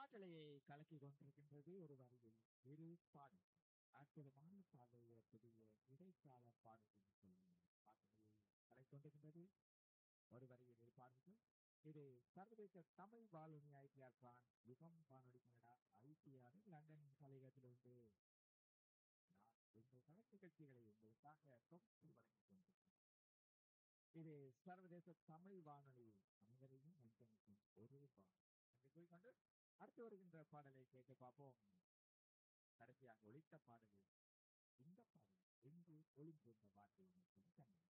காற்றலையை கலக்கி கொண்டிருக்கின்றது ஒரு வரியில் இரு பாடல் அற்புதமான பாடலுடைய புதிய இடைக்கால பாடல்கள் காற்றலையை கலக்கி கொண்டிருக்கின்றது ஒரு வரியில் இரு பாடல்கள் இது சர்வதேச தமிழ் வானொலி ஐடிஆர் பிரான் யுகம் வானொலி கனடா ஐடிஆர் லண்டன் தலையகத்திலிருந்து நான் எங்கள் கணக்கு நிகழ்ச்சிகளை உங்களுக்காக தொகுத்து வழங்கிக் கொண்டிருக்கிறேன் இது சர்வதேச தமிழ் வானொலி அனைவரையும் ஒன்றிணைக்கும் ஒரு பாடல் என்று கூறிக்கொண்டு அடுத்து வருகின்ற பாடலை கேட்டு பார்ப்போம் கடைசியாக ஒழித்த பாடலில் இந்த பாடல் எங்கு ஒளிந்திருந்த வார்த்தை மட்டும் தன்னை